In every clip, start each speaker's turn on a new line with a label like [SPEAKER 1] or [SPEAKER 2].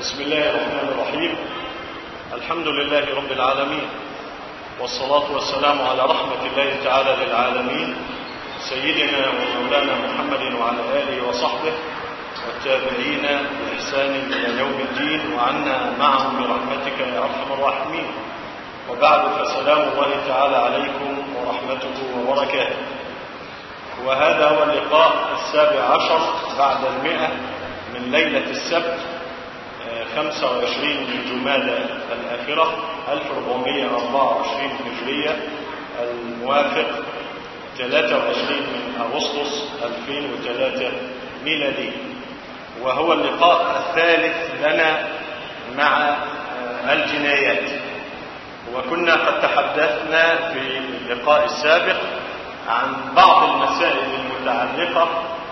[SPEAKER 1] بسم الله الرحمن الرحيم الحمد لله رب العالمين والصلاة والسلام على رحمة الله تعالى للعالمين سيدنا ومولانا محمد وعلى آله وصحبه والتابعين بإحسان إلى يوم الدين وعنا معهم برحمتك يا أرحم الراحمين وبعد فسلام الله تعالى عليكم ورحمته وبركاته وهذا هو اللقاء السابع عشر بعد المئة من ليلة السبت 25 من جمادى الآخرة 1424 هجرية الموافق 23 من أغسطس 2003 ميلادي وهو اللقاء الثالث لنا مع الجنايات وكنا قد تحدثنا في اللقاء السابق عن بعض المسائل المتعلقة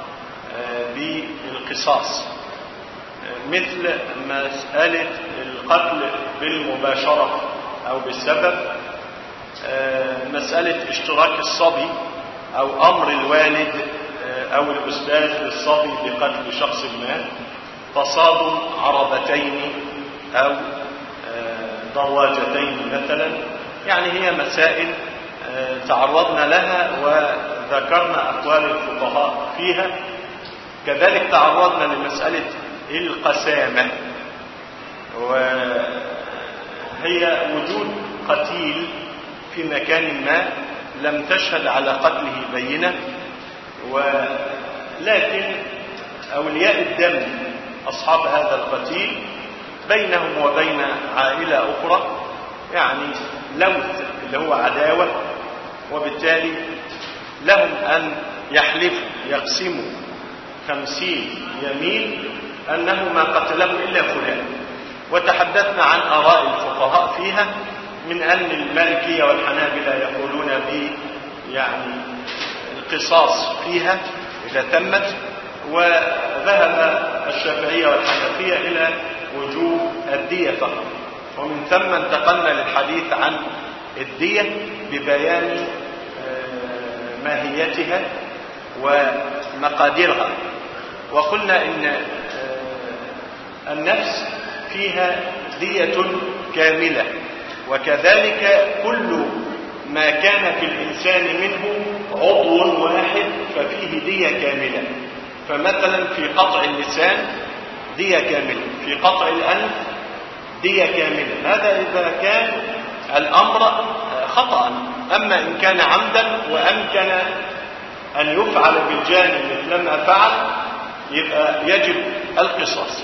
[SPEAKER 1] بالقصاص مثل مسألة القتل بالمباشرة أو بالسبب مسألة اشتراك الصبي أو أمر الوالد أو الأستاذ للصبي بقتل شخص ما تصادم عربتين أو دراجتين مثلا يعني هي مسائل تعرضنا لها وذكرنا أقوال الفقهاء فيها كذلك تعرضنا لمسألة القسامة وهي وجود قتيل في مكان ما لم تشهد على قتله بينة ولكن أولياء الدم أصحاب هذا القتيل بينهم وبين عائلة أخرى يعني لوث اللي هو عداوة وبالتالي لهم أن يحلفوا يقسموا خمسين يمين أنه ما قتله إلا فلان وتحدثنا عن آراء الفقهاء فيها من أن المالكية والحنابلة يقولون ب يعني القصاص فيها إذا تمت وذهب الشافعية والحنفية إلى وجوب الدية فقط ومن ثم انتقلنا للحديث عن الدية ببيان ماهيتها ومقاديرها وقلنا إن النفس فيها دية كاملة وكذلك كل ما كان في الإنسان منه عضو واحد ففيه دية كاملة فمثلا في قطع اللسان دية كاملة في قطع الأنف دية كاملة هذا إذا كان الأمر خطأ أما إن كان عمدا وأمكن أن يفعل بالجانب مثلما فعل يبقى يجب القصاص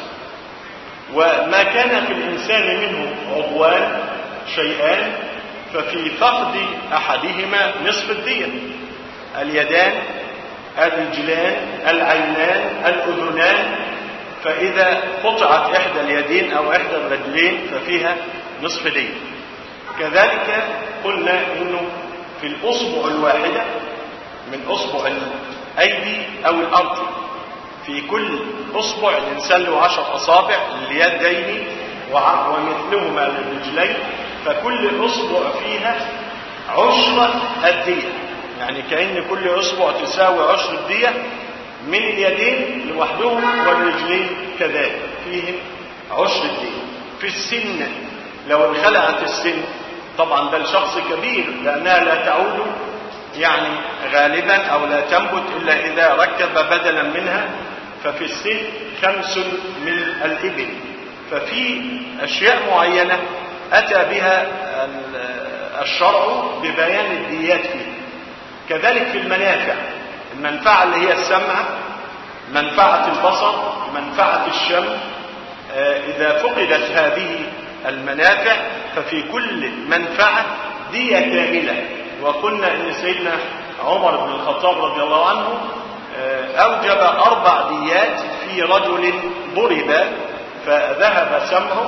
[SPEAKER 1] وما كان في الإنسان منه عضوان شيئان ففي فقد أحدهما نصف الدية اليدان الرجلان العينان الأذنان فإذا قطعت إحدى اليدين أو إحدى الرجلين ففيها نصف دية كذلك قلنا إنه في الأصبع الواحدة من أصبع الأيدي أو الأرض في كل أصبع الإنسان له عشر أصابع لليدين ومثلهما للرجلين فكل أصبع فيها عشر الدية يعني كأن كل أصبع تساوي عشر الدية من اليدين لوحدهم والرجلين كذلك فيهم عشر الدية في السن لو انخلعت السن طبعا ده الشخص كبير لأنها لا تعود يعني غالبا أو لا تنبت إلا إذا ركب بدلا منها ففي السن خمس من الإبل ففي أشياء معينة أتى بها الشرع ببيان الديات فيه كذلك في المنافع المنفعة اللي هي السمع منفعة البصر منفعة الشم إذا فقدت هذه المنافع ففي كل منفعة دية كاملة وقلنا إن سيدنا عمر بن الخطاب رضي الله عنه أوجب أربع ديات في رجل ضرب فذهب سمعه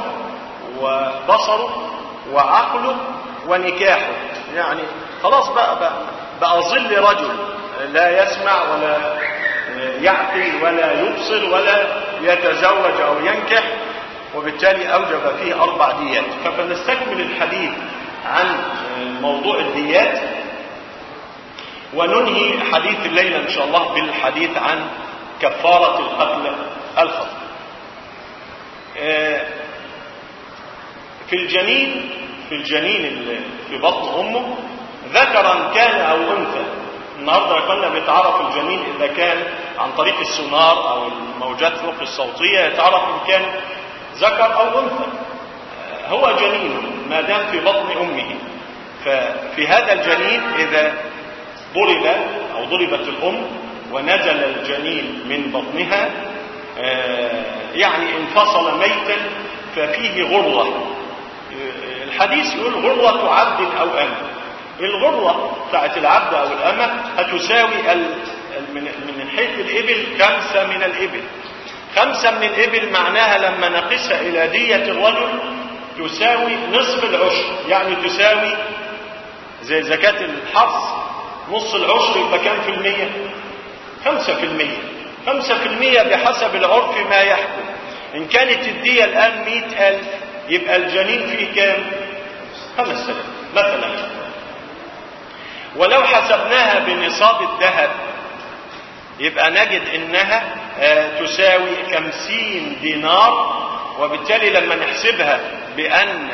[SPEAKER 1] وبصره وعقله ونكاحه يعني خلاص بقى بقى, بقى ظل رجل لا يسمع ولا يعقل ولا يبصر ولا يتزوج أو ينكح وبالتالي أوجب فيه أربع ديات فنستكمل الحديث عن موضوع الديات وننهي حديث الليلة إن شاء الله بالحديث عن كفارة القتل الخطأ في الجنين في الجنين اللي في بطن أمه ذكرا كان أو أنثى النهاردة كنا بيتعرف الجنين إذا كان عن طريق السونار أو الموجات فوق الصوتية يتعرف إن كان ذكر أو أنثى هو جنين ما دام في بطن أمه ففي هذا الجنين إذا ضرب أو ضربت الأم ونزل الجنين من بطنها يعني انفصل ميتا ففيه غرة الحديث يقول غرة عبد أو أمة الغرة بتاعت العبد أو الأمة هتساوي من من حيث الإبل خمسة من الإبل خمسة من الإبل معناها لما نقسها إلى دية الرجل تساوي نصف العشر يعني تساوي زي زكاة الحرث نص العشر يبقى كام في المية خمسة في المية خمسة في المية بحسب العرف ما يحكم إن كانت الدية الآن مئة ألف يبقى الجنين فيه كام خمس سنة مثلا ولو حسبناها بنصاب الذهب يبقى نجد انها تساوي خمسين دينار وبالتالي لما نحسبها بان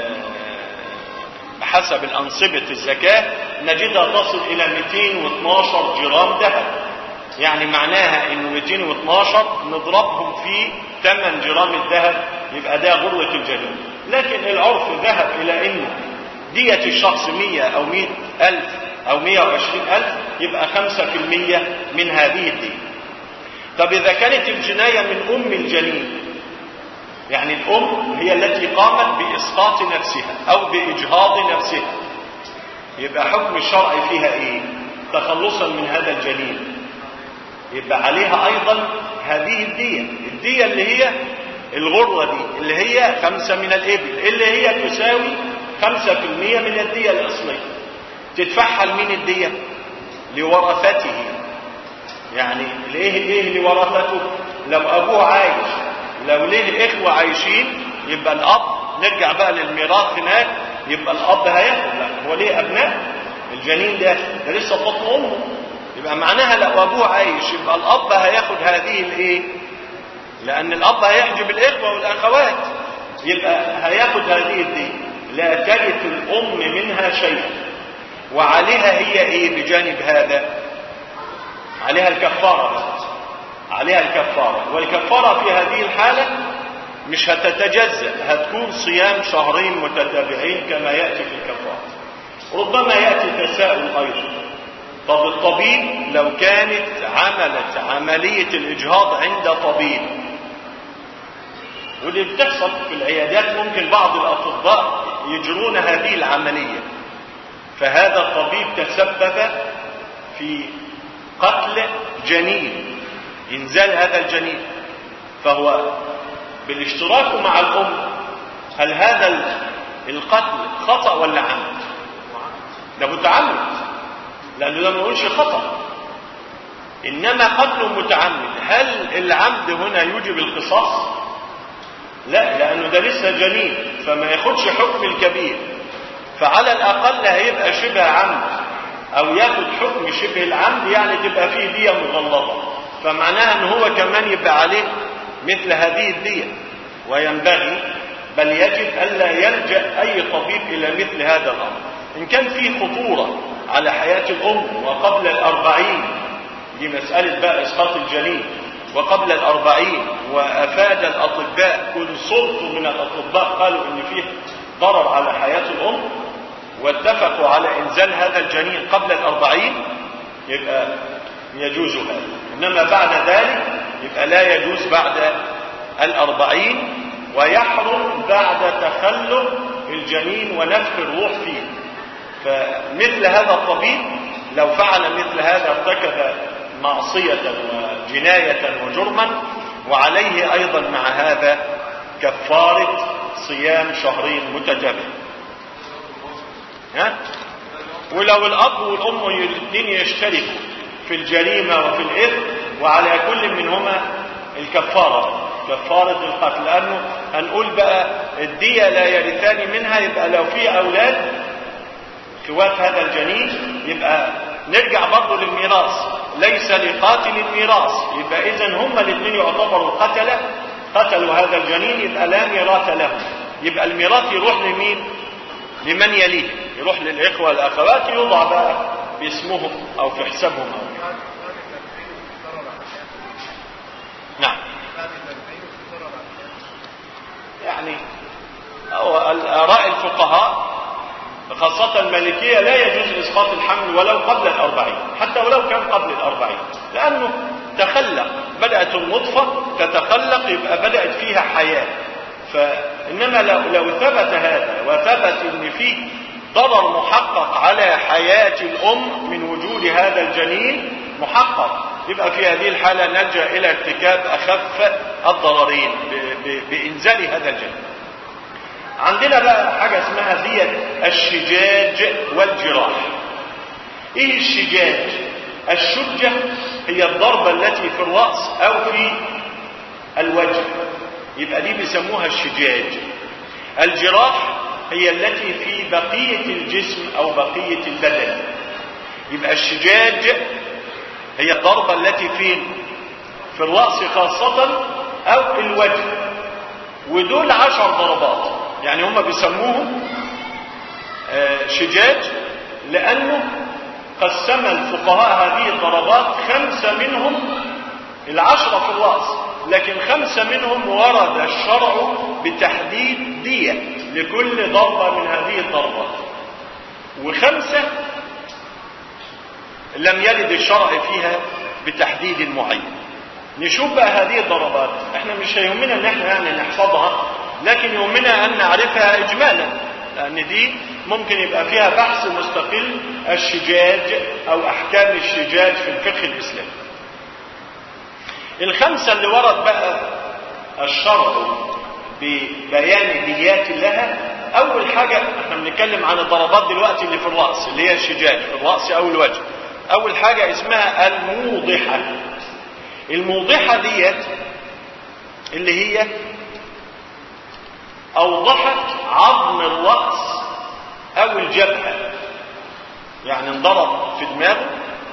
[SPEAKER 1] بحسب الانصبة الزكاة نجدها تصل الى 212 جرام ذهب يعني معناها انه 212 نضربهم في 8 جرام الذهب يبقى ده غرة الجنين لكن العرف ذهب الى انه دية الشخص 100 او 100 الف او 120 الف يبقى 5% من هذه الدية طب اذا كانت الجناية من ام الجنين يعني الام هي التي قامت باسقاط نفسها او باجهاض نفسها يبقى حكم الشرع فيها ايه تخلصا من هذا الجنين يبقى عليها ايضا هذه الدية الدية اللي هي الغرة دي اللي هي خمسة من الابل اللي هي تساوي خمسة في المية من الدية الاصلية تدفعها لمين الدية لورثته يعني ليه ليه لورثته لو ابوه عايش لو ليه اخوة عايشين يبقى الاب نرجع بقى للميراث هناك يبقى الاب هياخد لا هو ليه ابناء الجنين ده ده لسه في بطن امه يبقى معناها لو ابوه عايش يبقى الاب هياخد هذه الايه لان الاب هيحجب الاخوه والاخوات يبقى هياخد هذه الدين لا ترث الام منها شيئا وعليها هي ايه بجانب هذا عليها الكفاره عليها الكفاره والكفاره في هذه الحاله مش هتتجزا هتكون صيام شهرين متتابعين كما ياتي في الكفاره ربما ياتي تساؤل ايضا طب الطبيب لو كانت عملت عملية الإجهاض عند طبيب واللي بتحصل في العيادات ممكن بعض الأطباء يجرون هذه العملية فهذا الطبيب تسبب في قتل جنين إنزال هذا الجنين فهو بالاشتراك مع الأم هل هذا القتل خطأ ولا عمد؟ ده متعمد لأنه ده ما نقولش خطأ إنما قتل متعمد هل العمد هنا يوجب القصاص لا لأنه ده لسه جنين فما ياخدش حكم الكبير فعلى الأقل هيبقى شبه عمد أو ياخد حكم شبه العمد يعني تبقى فيه دية مغلظة فمعناها أن هو كمان يبقى عليه مثل هذه الدية وينبغي بل يجب ألا يلجأ أي طبيب إلى مثل هذا الأمر إن كان فيه خطورة على حياة الأم وقبل الأربعين دي مسألة بقى إسقاط الجنين وقبل الأربعين وأفاد الأطباء كل صوت من الأطباء قالوا إن فيه ضرر على حياة الأم واتفقوا على إنزال هذا الجنين قبل الأربعين يبقى يجوز هذا إنما بعد ذلك يبقى لا يجوز بعد الأربعين ويحرم بعد تخلف الجنين ونفخ الروح فيه فمثل هذا الطبيب لو فعل مثل هذا ارتكب معصية وجناية وجرما وعليه أيضا مع هذا كفارة صيام شهرين متتابعين ها ولو الأب والأم الاثنين يشتركوا في الجريمة وفي الإثم وعلى كل منهما الكفارة كفارة القتل لأنه هنقول بقى الدية لا يرثان منها يبقى لو في أولاد خوات هذا الجنين يبقى نرجع برضه للميراث ليس لقاتل الميراث يبقى إذا هما الاثنين يعتبروا قتلة قتلوا هذا الجنين يبقى لا ميراث لهم يبقى الميراث يروح لمين لمن يليه يروح للإخوة الأخوات يوضع بقى باسمهم أو في حسابهم أو نعم يعني أو آراء الفقهاء خاصة المالكية لا يجوز إسقاط الحمل ولو قبل الأربعين حتى ولو كان قبل الأربعين لأنه تخلق بدأت النطفة تتخلق يبقى بدأت فيها حياة فإنما لو, لو ثبت هذا وثبت أن فيه ضرر محقق على حياة الأم من وجود هذا الجنين محقق يبقى في هذه الحالة نلجأ إلى ارتكاب أخف الضررين بإنزال هذا الجنين عندنا بقى حاجة اسمها دية الشجاج والجراح ايه الشجاج الشجة هي الضربة التي في الرأس او في الوجه يبقى دي بيسموها الشجاج الجراح هي التي في بقية الجسم او بقية البدن يبقى الشجاج هي الضربة التي فين في الرأس خاصة او الوجه ودول عشر ضربات يعني هم بيسموه شجاج لأنه قسم الفقهاء هذه الضربات خمسة منهم العشرة في الرأس لكن خمسة منهم ورد الشرع بتحديد دية لكل ضربة من هذه الضربات وخمسة لم يرد الشرع فيها بتحديد معين نشوف بقى هذه الضربات احنا مش هيهمنا ان احنا يعني نحفظها لكن يهمنا ان نعرفها اجمالا لان دي ممكن يبقى فيها بحث مستقل الشجاج او احكام الشجاج في الفقه الاسلامي الخمسة اللي ورد بقى الشرع ببيان ديات لها اول حاجة احنا بنتكلم عن الضربات دلوقتي اللي في الرأس اللي هي الشجاج في الرأس او الوجه اول حاجة اسمها الموضحة الموضحة ديت اللي هي أوضحت عظم الرأس أو الجبهة يعني انضرب في دماغه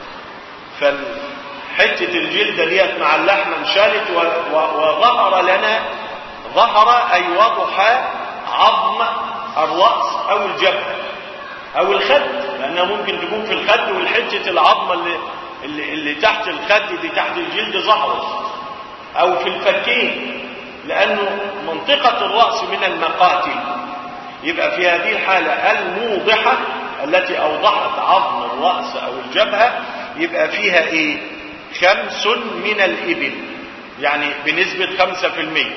[SPEAKER 1] فحتة الجلدة ديت مع اللحمة انشالت وظهر لنا ظهر أي وضح عظم الرأس أو الجبهة أو الخد لأنها ممكن تكون في الخد والحتة العظمة اللي اللي, اللي تحت الخد دي تحت الجلد ظهرت او في الفكين لانه منطقة الرأس من المقاتل يبقى في هذه الحالة الموضحة التي اوضحت عظم الرأس او الجبهة يبقى فيها ايه خمس من الابل يعني بنسبة خمسة في المية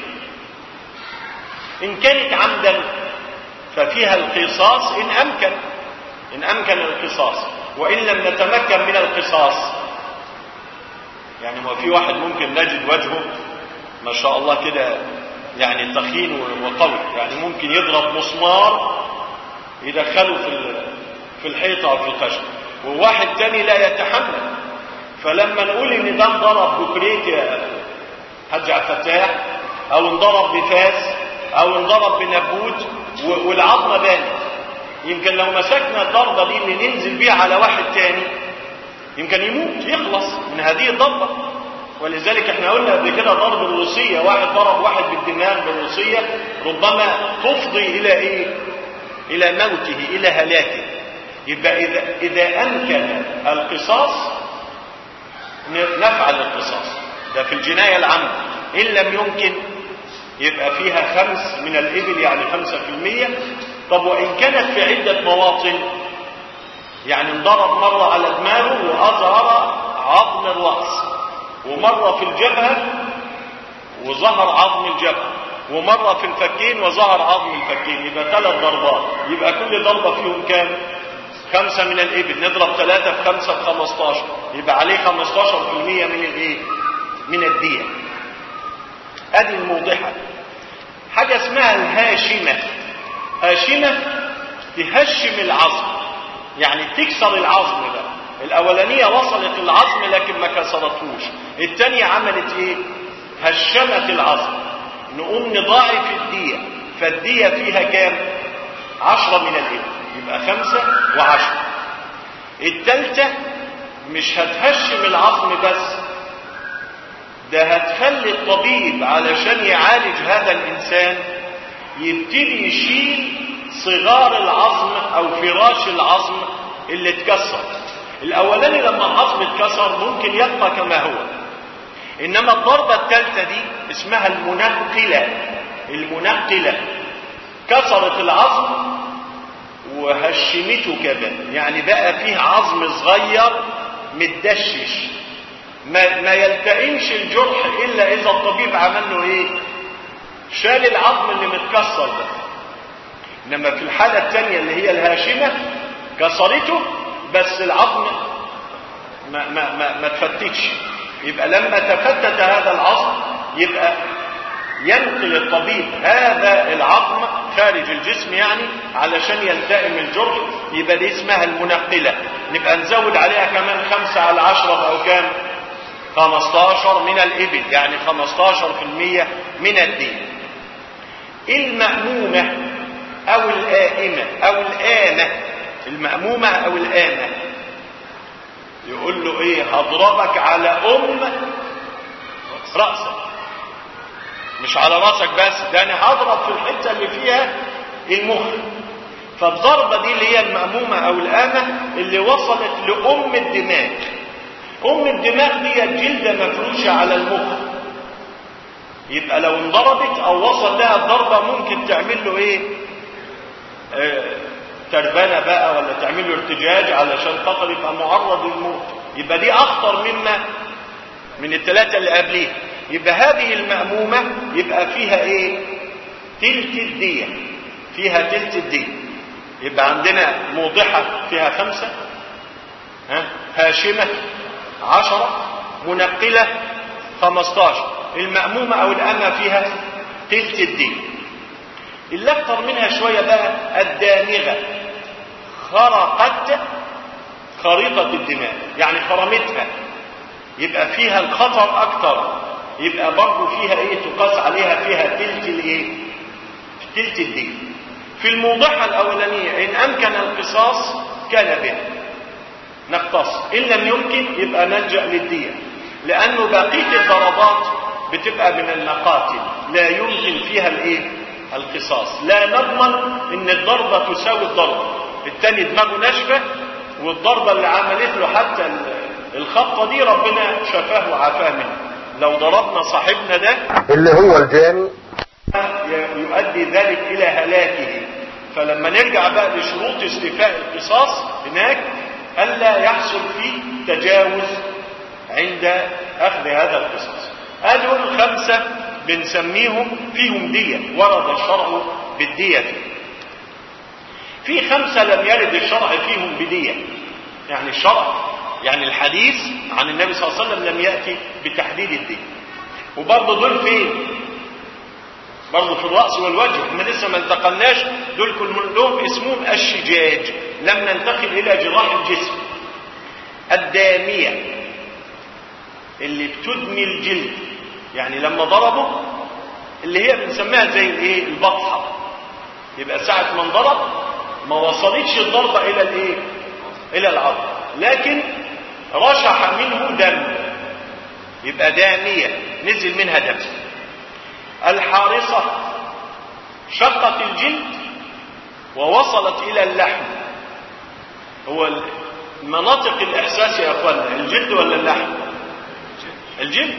[SPEAKER 1] ان كانت عمدا ففيها القصاص ان امكن ان امكن القصاص وإن لم نتمكن من القصاص يعني ما في واحد ممكن نجد وجهه ما شاء الله كده يعني تخين وقوي يعني ممكن يضرب مسمار يدخله في في الحيطة أو في الخشب وواحد تاني لا يتحمل فلما نقول ان ده انضرب بكريت يا حاج عبد الفتاح او انضرب بفاس او انضرب بنبوت والعظمه بانت يمكن لو مسكنا الضربة دي اللي ننزل بيها على واحد تاني يمكن يموت يخلص من هذه الضربة ولذلك احنا قلنا قبل كده ضرب الروسية واحد ضرب واحد بالدماغ بالروسية ربما تفضي الى ايه الى موته الى هلاكه يبقى اذا, إذا امكن القصاص نفعل القصاص ده في الجناية العامة ان لم يمكن يبقى فيها خمس من الابل يعني خمسة في المية طب وإن كانت في عدة مواطن يعني انضرب مرة على دماغه وأظهر عظم الرأس ومرة في الجبهة وظهر عظم الجبهة ومرة في الفكين وظهر عظم الفكين يبقى ثلاث ضربات يبقى كل ضربة فيهم كام خمسة من الإبل نضرب ثلاثة في خمسة في خمستاشر يبقى عليه خمستاشر في المية من الإيه من الدية ادي الموضحة حاجة اسمها الهاشمة هاشمة تهشم العظم يعني تكسر العظم ده الاولانية وصلت العظم لكن ما كسرتهوش التانية عملت ايه هشمت العظم نقوم نضاعف الدية فالدية فيها كام عشرة من الابل يبقى خمسة وعشرة التالتة مش هتهشم العظم بس ده هتخلي الطبيب علشان يعالج هذا الانسان يبتدي يشيل صغار العظم او فراش العظم اللي اتكسر الاولاني لما العظم اتكسر ممكن يبقى كما هو انما الضربة الثالثة دي اسمها المنقلة المنقلة كسرت العظم وهشمته كمان يعني بقى فيه عظم صغير متدشش ما, ما يلتئمش الجرح الا اذا الطبيب عمل له ايه شال العظم اللي متكسر ده انما في الحالة الثانية اللي هي الهاشمة كسرته بس العظم ما, ما, ما, ما تفتتش يبقى لما تفتت هذا العظم يبقى ينقل الطبيب هذا العظم خارج الجسم يعني علشان يلتئم الجرح يبقى دي اسمها المنقلة نبقى نزود عليها كمان خمسة على عشرة او كام 15 من الإبل يعني 15% من الدين المأمومة أو الآئمة أو الآمة المأمومة أو الآمة يقول له إيه هضربك على أم رأسك مش على رأسك بس ده أنا هضرب في الحتة اللي فيها المخ فالضربة دي اللي هي المأمومة أو الآمة اللي وصلت لأم الدماغ أم الدماغ دي جلدة مفروشة على المخ يبقى لو انضربت أو وصل لها الضربة ممكن تعمل له إيه آه تربنة بقى ولا تعمل له ارتجاج علشان خاطر يبقى معرض للموت يبقى دي أخطر مما من الثلاثة اللي قبليه يبقى هذه المأمومة يبقى فيها إيه تلت الدية فيها تلت الدية يبقى عندنا موضحة فيها خمسة ها هاشمة عشرة منقلة خمستاشر المأمومة أو الأمة فيها تلت الدين اللي أكتر منها شوية بقى الدامغة خرقت خريطة الدماغ يعني خرمتها يبقى فيها الخطر أكتر يبقى برضه فيها إيه تقاس عليها فيها تلت الإيه تلت الدين في الموضحة الأولانية إن أمكن القصاص كان به نقتص إن لم يمكن يبقى نلجأ للدية لأنه بقية الضربات بتبقى من المقاتل لا يمكن فيها الايه القصاص لا نضمن ان الضربة تساوي الضربة التاني دماغه ناشفة والضربة اللي عملت له حتى الخطة دي ربنا شفاه وعافاه منها لو ضربنا صاحبنا ده
[SPEAKER 2] اللي هو الجاني
[SPEAKER 1] يؤدي ذلك الى هلاكه فلما نرجع بقى لشروط استيفاء القصاص هناك ألا يحصل فيه تجاوز عند أخذ هذا القصاص هذول الخمسة بنسميهم فيهم دية ورد الشرع بالدية فيه. في خمسة لم يرد الشرع فيهم بدية يعني الشرع يعني الحديث عن النبي صلى الله عليه وسلم لم يأتي بتحديد الدية وبرضه دول فين برضه في الرأس والوجه احنا لسه ما انتقلناش دول كلهم اسمهم الشجاج لم ننتقل إلى جراح الجسم الدامية اللي بتدمي الجلد يعني لما ضربه اللي هي بنسميها زي الايه البطحة يبقى ساعة ما انضرب ما وصلتش الضربة إلى الايه إلى العظم لكن رشح منه دم يبقى دامية نزل منها دم الحارصة شقت الجلد ووصلت إلى اللحم هو مناطق الإحساس يا أخوانا الجلد ولا اللحم الجلد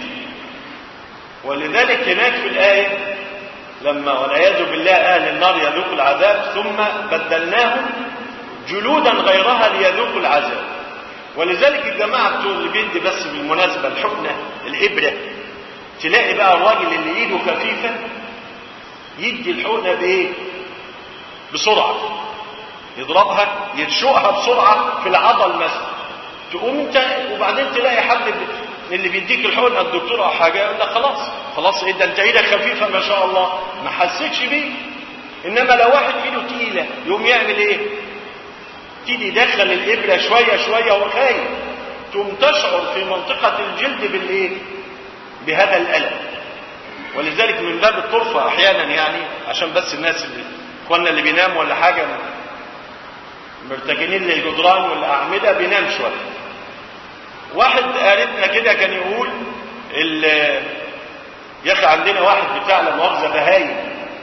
[SPEAKER 1] ولذلك هناك في الآية لما والعياذ بالله أهل النار يذوقوا العذاب ثم بدلناهم جلودا غيرها ليذوقوا العذاب ولذلك الجماعة بتوع اللي بيدي بس بالمناسبة الحقنة الإبرة تلاقي بقى الراجل اللي ايده خفيفة يدي الحقنة بايه بسرعة يضربها يرشقها بسرعة في العضل مثلا تقوم انت وبعدين تلاقي حد اللي بيديك الحقنة الدكتور او حاجة يقول لك خلاص خلاص ايه ده انت ايدك خفيفة ما شاء الله ما حسيتش بيه انما لو واحد ايده تقيلة يقوم يعمل ايه تيجي يدخل الابرة شوية شوية وهو خايف تقوم تشعر في منطقة الجلد بالايه بهذا الألم ولذلك من باب الطرفة أحيانا يعني عشان بس الناس اللي اخواننا اللي بيناموا ولا حاجة مرتكنين للجدران والأعمدة بينام شوية واحد قريبنا كده كان يقول يا اخي عندنا واحد بتاع لا مؤاخذة بهايم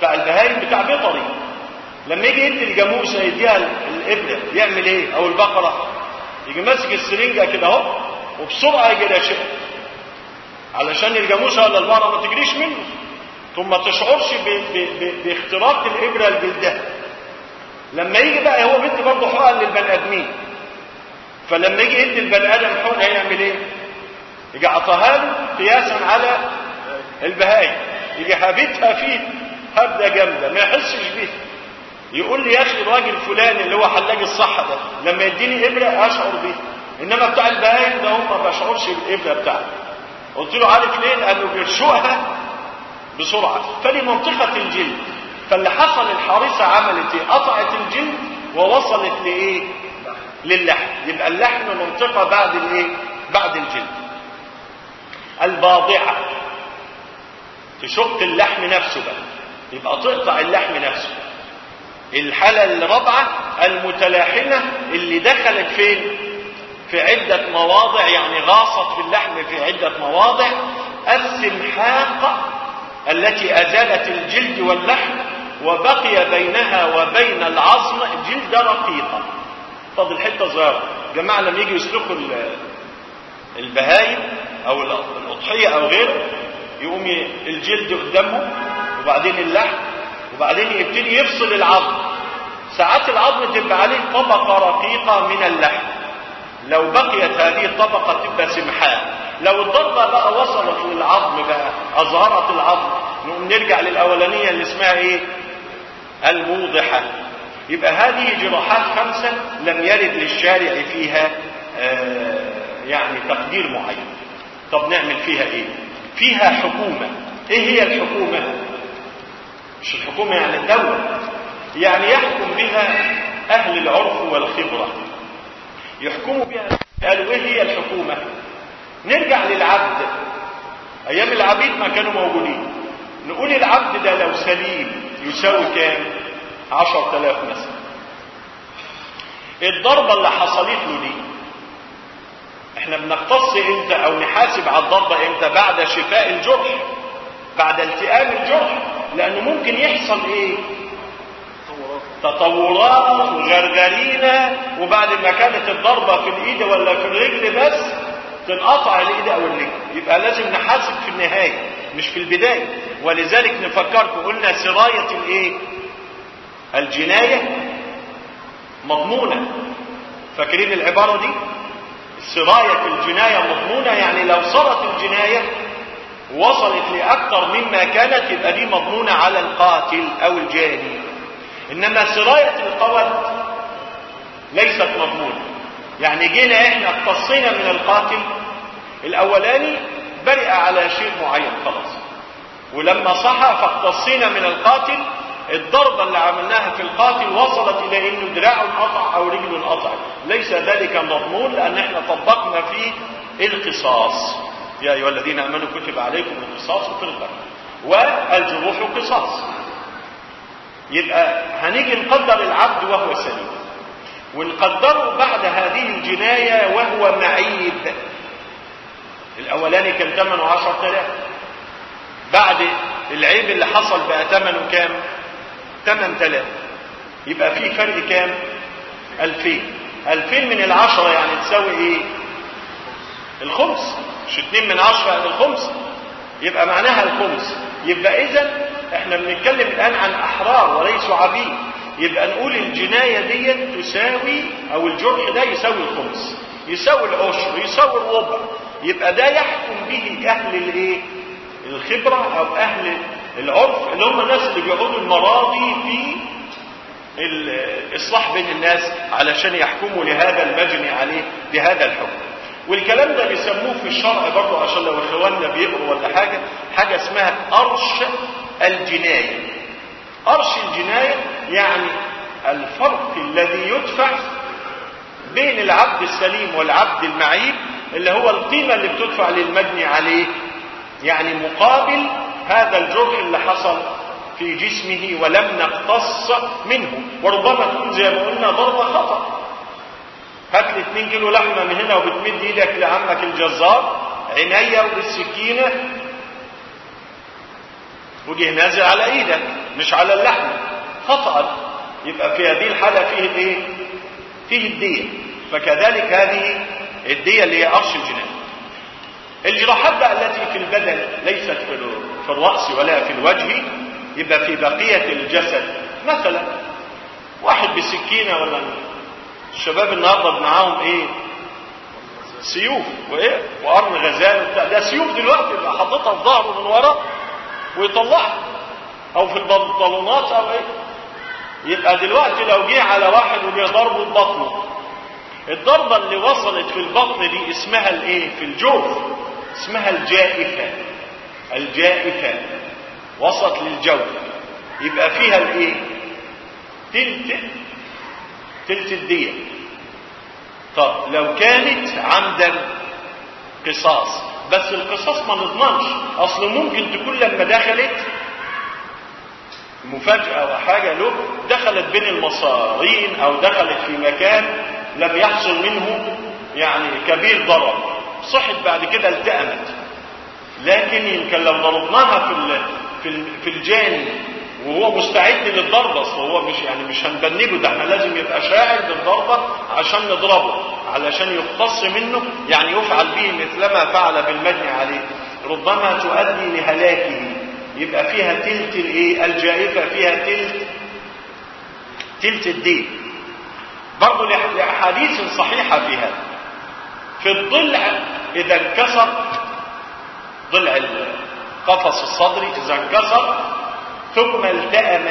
[SPEAKER 1] بتاع البهايم بتاع بيطري لما يجي يدي الجاموسه يديها الابره يعمل ايه او البقره يجي ماسك السرنجه كده اهو وبسرعه يجي راشقها علشان الجاموسه ولا البقره ما تجريش منه ثم ما تشعرش ب- ب- ب- باختراق الابره لجلدها لما يجي بقى هو بيدي برضه حقن للبني ادمين فلما يجي يدي البني ادم حقن هيعمل ايه؟ يجي عطاها له قياسا على البهايم يجي هابتها فيه هبده جامده ما يحسش بيها يقول لي يا اخي الراجل الفلاني اللي هو حلاج الصحه ده لما يديني ابره اشعر بيها انما بتاع البهايم ده هو ما بشعرش بالابره بتاعته قلت له عارف ليه؟ لانه بيرشقها بسرعه فدي منطقه الجلد فاللي حصل الحارسه عملت ايه؟ قطعت الجلد ووصلت لايه؟ للحم يبقى اللحم منطقه بعد الايه؟ بعد الجلد الباضعه تشق اللحم نفسه بقى يبقى تقطع اللحم نفسه الحالة الرابعة المتلاحمة اللي دخلت فين في عدة مواضع يعني غاصت في اللحم في عدة مواضع السمحاق التي أزالت الجلد واللحم وبقي بينها وبين العظم جلد رقيقة فاضل حتة صغيرة جماعة لما يجوا يسلخوا ال- البهايم أو الأضحية أو غيره يقوم ي- الجلد قدامه وبعدين اللحم وبعدين يبتدي يفصل العظم ساعات العظم تبقى عليه طبقة رقيقة من اللحم لو بقيت هذه الطبقة تبقى سمحاء لو الضربة بقى وصلت للعظم بقى أظهرت العظم نقوم نرجع للأولانية اللي اسمها إيه الموضحة يبقى هذه جراحات خمسة لم يرد للشارع فيها آه يعني تقدير معين طب نعمل فيها ايه فيها حكومة ايه هي الحكومة مش الحكومة يعني الدولة يعني يحكم بها اهل العرف والخبرة يحكموا بها قالوا ايه هي الحكومة نرجع للعبد ايام العبيد ما كانوا موجودين نقول العبد ده لو سليم يساوي كام عشر تلاف مثلا الضربة اللي حصلت له دي احنا بنقتص امتى او نحاسب على الضربة امتى بعد شفاء الجرح بعد التئام الجرح لانه ممكن يحصل ايه تطورات وغرغرينة وبعد ما كانت الضربة في الايد ولا في الرجل بس تنقطع الايد او الرجل يبقى لازم نحاسب في النهاية مش في البداية ولذلك نفكركم قلنا سراية الايه الجناية مضمونة فاكرين العبارة دي سراية الجناية مضمونة يعني لو صارت الجناية وصلت لأكثر مما كانت يبقى دي مضمونة على القاتل أو الجاني إنما سراية القول ليست مضمونة يعني جينا احنا اقتصينا من القاتل الأولاني برئ على شيء معين خلاص ولما صحى فاقتصينا من القاتل الضربة اللي عملناها في القاتل وصلت إلى إنه دراعه انقطع أو رجله انقطع ليس ذلك مضمون لأن احنا طبقنا فيه القصاص يا أيها الذين آمنوا كتب عليكم القصاص في القتل والجروح قصاص يبقى هنيجي نقدر العبد وهو سليم ونقدره بعد هذه الجناية وهو معيب الأولاني كان ثمنه عشر تلاف بعد العيب اللي حصل بقى ثمنه كام ثمن تلاف يبقى في فرق كام ألفين ألفين من العشرة يعني تساوي ايه الخمس مش اتنين من عشرة يعني الخمس يبقى معناها الخمس يبقى اذا احنا بنتكلم الان عن احرار وليسوا عبيد يبقى نقول الجناية دي تساوي او الجرح ده يساوي الخمس يساوي العشر يساوي الربع يبقى ده يحكم به اهل الايه الخبرة او اهل العرف اللي هم الناس اللي بيقعدوا المراضي في الاصلاح بين الناس علشان يحكموا لهذا المجني عليه بهذا الحكم والكلام ده بيسموه في الشرع برضه عشان لو اخواننا بيقروا ولا حاجه حاجه اسمها قرش الجنايه قرش الجنايه يعني الفرق الذي يدفع بين العبد السليم والعبد المعيب اللي هو القيمه اللي بتدفع للمجني عليه يعني مقابل هذا الجرح اللي حصل في جسمه ولم نقتص منه وربما تكون زي ما قلنا ضربة خطأ هات لي 2 كيلو لحمة من هنا وبتمد ايدك لعمك الجزار عينيا وبالسكينة وجه نازل على ايدك مش على اللحم خطأ يبقى في هذه الحالة فيه الايه فيه الدية فكذلك هذه الدية اللي هي قرش الجنان الجراحات بقى التي في البدن ليست في في الرأس ولا في الوجه يبقى في بقية الجسد مثلا واحد بسكينة ولا الشباب النهارده معاهم ايه سيوف وايه وقرن غزال وبتاع ده سيوف دلوقتي يبقى حاططها في ظهره من ورا ويطلعها او في البنطلونات او ايه يبقى دلوقتي لو جه على واحد وجه ضربه ببطنه الضربة اللي وصلت في البطن دي اسمها الايه في الجوف اسمها الجائفة الجائفة وصلت للجوف يبقى فيها الايه تلت تلت الدية طب لو كانت عمدا قصاص بس القصاص ما نضمنش اصل ممكن تكون لما دخلت مفاجأة او حاجة له دخلت بين المصارين او دخلت في مكان لم يحصل منه يعني كبير ضرر صحت بعد كده التأمت لكن يمكن لو ضربناها في في في الجاني وهو مستعد للضربة اصل هو مش يعني مش هنبنجه ده احنا لازم يبقى شاعر بالضربة عشان نضربه علشان يقتص منه يعني يفعل به مثلما فعل بالمجني عليه ربما تؤدي لهلاكه يبقى فيها تلت الايه الجائفة فيها تلت تلت الدين برضه لأحاديث صحيحة في هذا في الضلع إذا انكسر ضلع القفص الصدري إذا انكسر ثم التأم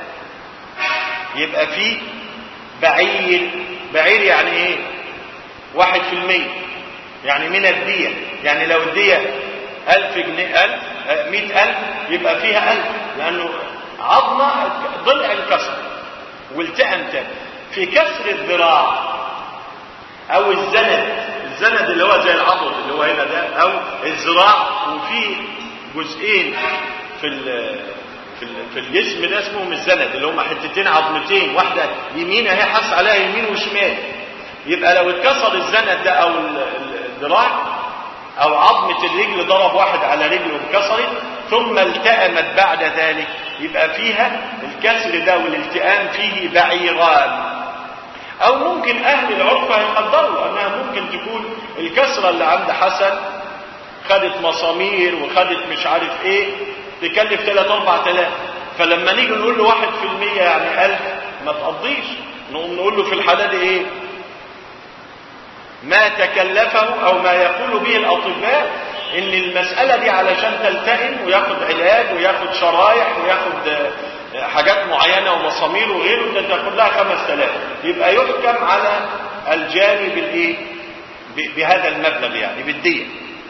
[SPEAKER 1] يبقى فيه بعير بعير يعني ايه واحد في المية يعني من الدية يعني لو الدية ألف جنيه ألف مئة ألف يبقى فيها ألف لأنه عظمة ضلع انكسر والتأم تاني في كسر الذراع أو الزند الزند اللي هو زي العضد اللي هو هنا ده أو الذراع وفي جزئين في في في الجسم ده اسمهم الزند اللي هم حتتين عظمتين واحده يمين اهي حس عليها يمين وشمال يبقى لو اتكسر الزند ده او الذراع او عظمه الرجل ضرب واحد على رجله وانكسرت ثم التأمت بعد ذلك يبقى فيها الكسر ده والالتئام فيه بعيران او ممكن اهل العرف هيقدروا انها ممكن تكون الكسره اللي عند حسن خدت مسامير وخدت مش عارف ايه تكلف 3 4000 فلما نيجي نقول له 1% يعني 1000 ما تقضيش نقوم نقول له في الحالة دي ايه ما تكلفه او ما يقول به الاطباء ان المسألة دي علشان تلتئم وياخد علاج وياخد شرايح وياخد حاجات معينة ومسامير وغيره ده تاخد لها 5000 يبقى يحكم على الجاني بالايه بهذا المبلغ يعني بالدية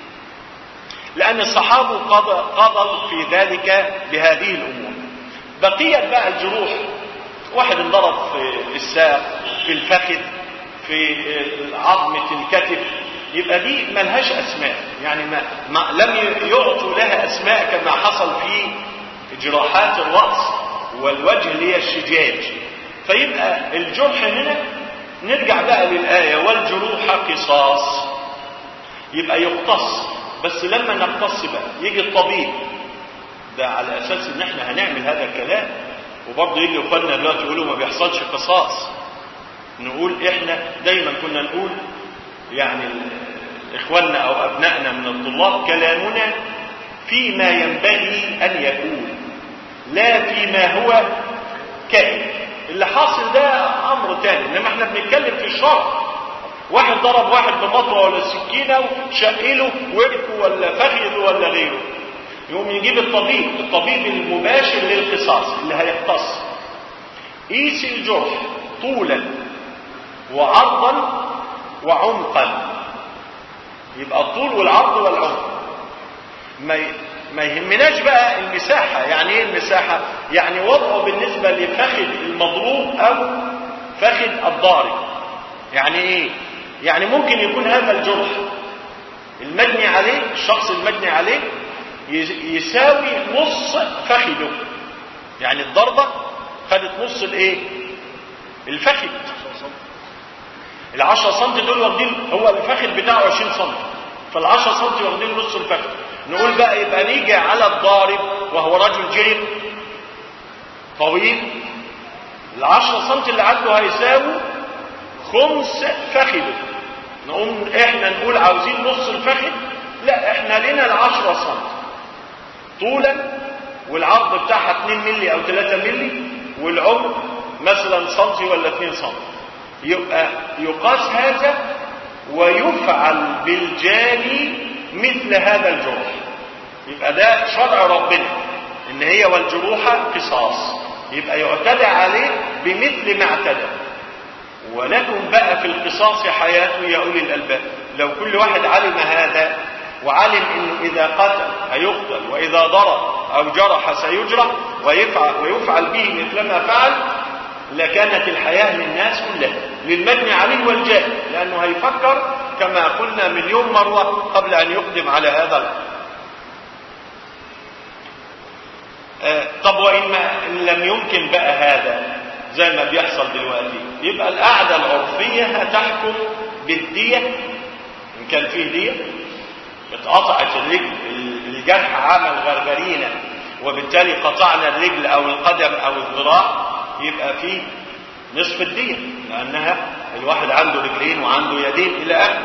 [SPEAKER 1] لأن الصحابة قضوا في ذلك بهذه الأمور بقية بقى الجروح واحد انضرب في الساق في الفخذ في عظمة الكتف يبقى دي ملهاش أسماء يعني ما, ما لم يعطوا لها أسماء كما حصل في جراحات الرأس والوجه اللي هي الشجاج فيبقى الجرح هنا نرجع بقى للآية والجروح قصاص يبقى يقتص بس لما نقتص بقى يجي الطبيب ده على اساس ان احنا هنعمل هذا الكلام وبرضه يجي اخواننا دلوقتي يقولوا ما بيحصلش قصاص نقول احنا دايما كنا نقول يعني اخواننا او ابنائنا من الطلاب كلامنا فيما ينبغي ان يكون لا فيما هو كائن اللي حاصل ده امر تاني انما احنا بنتكلم في الشرع واحد ضرب واحد بمطوه ولا سكينه وشقله وركه ولا فخذه ولا غيره يقوم يجيب الطبيب الطبيب المباشر للقصاص اللي هيقتص قيس الجرح طولا وعرضا وعمقا يبقى الطول والعرض والعمق ما ما يهمناش بقى المساحة يعني ايه المساحة يعني وضعه بالنسبة لفخذ المضروب او فخذ الضارب يعني ايه يعني ممكن يكون هذا الجرح المجني عليه الشخص المجني عليه يساوي نص فخذه يعني الضربة خدت نص الايه الفخذ العشرة سم دول واخدين هو الفخذ بتاعه 20 سم فالعشرة سم واخدين نص الفخذ نقول بقى يبقى نيجي على الضارب وهو رجل جرم طويل العشرة سم اللي عنده هيساوي خمس فخذه نقوم احنا نقول عاوزين نص الفخذ لا احنا لنا العشرة سم طولا والعرض بتاعها 2 ملي او 3 ملي والعمر مثلا سنتي ولا 2 سم يبقى يقاس هذا ويفعل بالجاني مثل هذا الجرح يبقى ده شرع ربنا ان هي والجروح قصاص يبقى يعتدى عليه بمثل ما اعتدى ولكم بقى في القصاص حياته يا اولي الالباب لو كل واحد علم هذا وعلم انه اذا قتل هيقتل واذا ضرب او جرح سيجرح ويفعل, ويفعل به مثل ما فعل لكانت الحياة للناس كلها للمجني عليه والجاهل لأنه هيفكر كما قلنا مليون مرة قبل أن يقدم على هذا الأمر آه طب وإن ما إن لم يمكن بقى هذا زي ما بيحصل دلوقتي يبقى القاعدة العرفية هتحكم بالدية إن كان فيه دية اتقطعت الرجل الجرح عمل غرغرينة وبالتالي قطعنا الرجل أو القدم أو الذراع يبقى فيه نصف الدية لأنها الواحد عنده رجلين وعنده يدين إلى آخره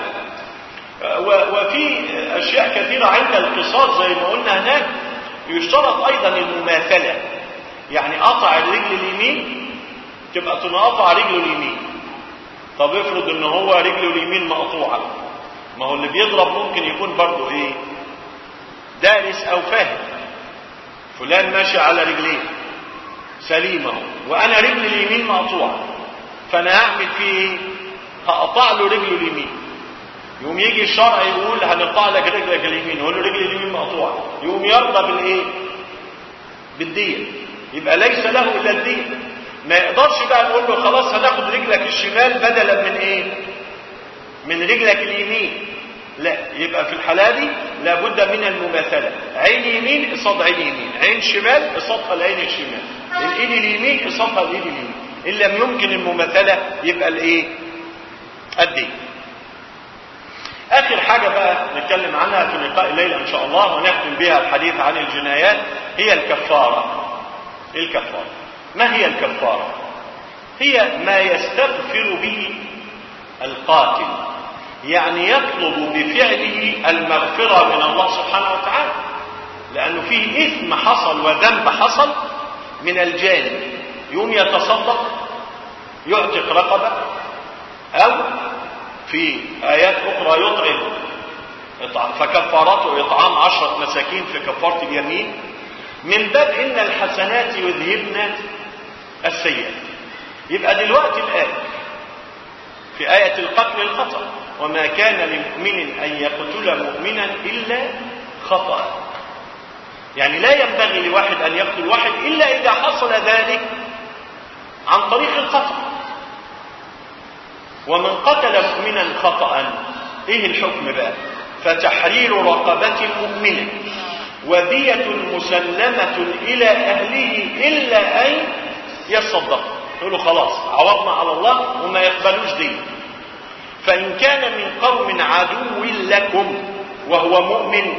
[SPEAKER 1] وفي أشياء كثيرة عند القصاص زي ما قلنا هناك يشترط أيضا المماثلة يعني قطع الرجل اليمين تبقى تنقطع رجله اليمين طب افرض ان هو رجله اليمين مقطوعة ما هو اللي بيضرب ممكن يكون برضه ايه دارس او فاهم فلان ماشي على رجلين سليمة وانا رجل اليمين مقطوعة فانا هعمل فيه ايه هقطع له رجله اليمين يقوم يجي الشرع يقول هنقطع لك رجلك اليمين يقول له رجل اليمين مقطوعة يقوم يرضى بالايه بالدية يبقى ليس له الا الدية ما يقدرش بقى نقول له خلاص هناخد رجلك الشمال بدلا من ايه من رجلك اليمين لا يبقى في الحالة دي لابد من المماثلة عين يمين قصاد عين يمين عين شمال قصادها العين الشمال الايد اليمين قصادها الايد اليمين ان لم يمكن المماثلة يبقى الايه الدين اخر حاجة بقى نتكلم عنها في لقاء الليلة ان شاء الله ونختم بها الحديث عن الجنايات هي الكفارة الكفارة ما هي الكفارة هي ما يستغفر به القاتل يعني يطلب بفعله المغفرة من الله سبحانه وتعالى لأنه فيه إثم حصل وذنب حصل من الجانب يوم يتصدق يعتق رقبة أو في آيات أخرى يطعم فكفارته إطعام عشرة مساكين في كفارة اليمين من باب إن الحسنات يذهبن السيئات يبقى دلوقتي الآية في آية القتل الخطأ وما كان لمؤمن أن يقتل مؤمنا إلا خطأ يعني لا ينبغي لواحد أن يقتل واحد إلا إذا حصل ذلك عن طريق الخطأ ومن قتل مؤمنا خطأ إيه الحكم بقى فتحرير رقبة مؤمنة ودية مسلمة إلى أهله إلا أن يصدق يقولوا خلاص عوضنا على الله وما يقبلوش دين فإن كان من قوم عدو لكم وهو مؤمن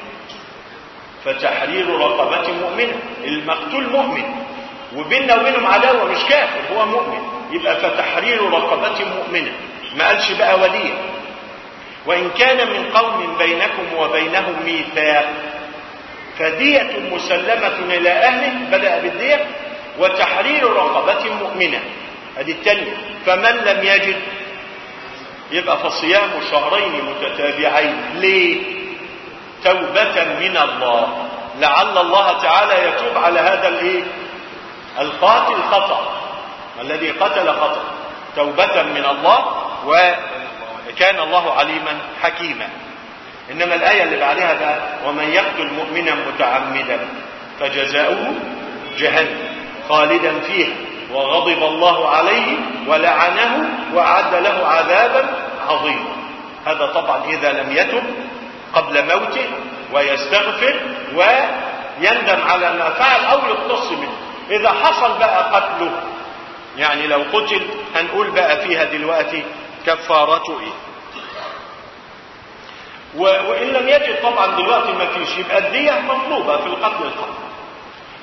[SPEAKER 1] فتحرير رقبة مؤمنة المقتول مؤمن وبيننا وبينهم عداوة مش كافر هو مؤمن يبقى فتحرير رقبة مؤمنة ما قالش بقى وليه وإن كان من قوم بينكم وبينهم ميثاق فدية مسلمة إلى أهله بدأ بالدية وتحرير رقبة مؤمنة هذه الثانية فمن لم يجد يبقى فصيام شهرين متتابعين ليه توبة من الله لعل الله تعالى يتوب على هذا الايه القاتل خطأ الذي قتل خطأ توبة من الله وكان الله عليما حكيما إنما الآية اللي بعدها بقى ومن يقتل مؤمنا متعمدا فجزاؤه جهنم خالدا فيها وغضب الله عليه ولعنه وأعد له عذابا عظيما هذا طبعا إذا لم يتب قبل موته ويستغفر ويندم على ما فعل أو يقتص منه إذا حصل بقى قتله يعني لو قتل هنقول بقى فيها دلوقتي كفارته إيه وإن لم يجد طبعا دلوقتي ما فيش يبقى الدية مطلوبة في القتل الخطأ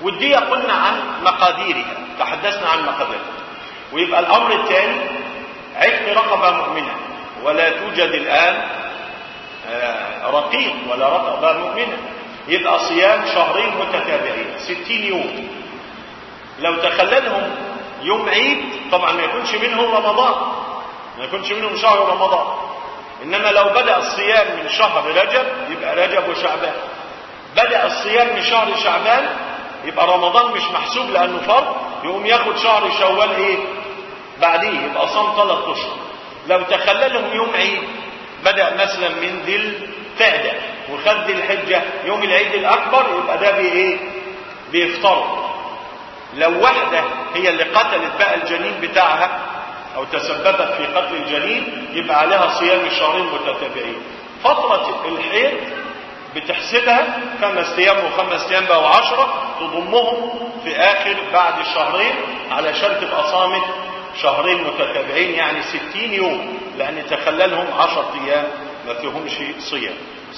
[SPEAKER 1] والدية قلنا عن مقاديرها تحدثنا عن مقاديرها ويبقى الأمر الثاني عتق رقبة مؤمنة ولا توجد الآن آه، رقيق ولا رقبة مؤمنة يبقى صيام شهرين متتابعين ستين يوم لو تخللهم يوم عيد طبعا ما يكونش منهم رمضان ما يكونش منهم شهر رمضان إنما لو بدأ الصيام من شهر رجب يبقى رجب وشعبان بدأ الصيام من شهر شعبان يبقى رمضان مش محسوب لأنه فرض يقوم ياخد شهر شوال إيه بعديه يبقى صام ثلاث أشهر لو تخللهم يوم عيد بدأ مثلا من ذي القعدة وخد ذي الحجة يوم العيد الأكبر يبقى ده بإيه بيفطروا لو واحدة هي اللي قتلت بقى الجنين بتاعها أو تسببت في قتل الجنين يبقى عليها صيام الشهرين متتابعين فترة الحيض بتحسبها خمس أيام وخمس أيام بقى وعشرة تضمهم في آخر بعد الشهرين علشان تبقى صامت شهرين متتابعين يعني ستين يوم لأن تخللهم عشرة أيام ما فيهمش صيام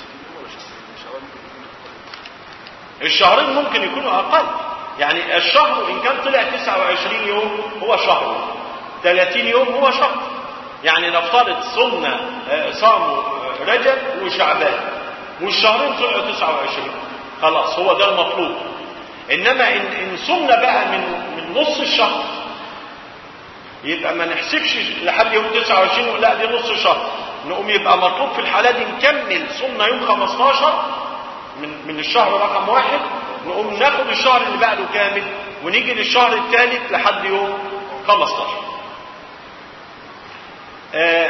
[SPEAKER 1] الشهرين ممكن يكونوا أقل يعني الشهر إن كان طلع 29 يوم هو شهر 30 يوم هو شهر يعني نفترض صمنا آه، صاموا آه، رجب وشعبان والشهرين طلعوا 29 خلاص هو ده المطلوب انما ان ان صمنا بقى من من نص الشهر يبقى ما نحسبش لحد يوم 29 لا دي نص شهر نقوم يبقى مطلوب في الحاله دي نكمل صمنا يوم 15 من من الشهر رقم واحد نقوم ناخد الشهر اللي بعده كامل ونيجي للشهر الثالث لحد يوم 15 آه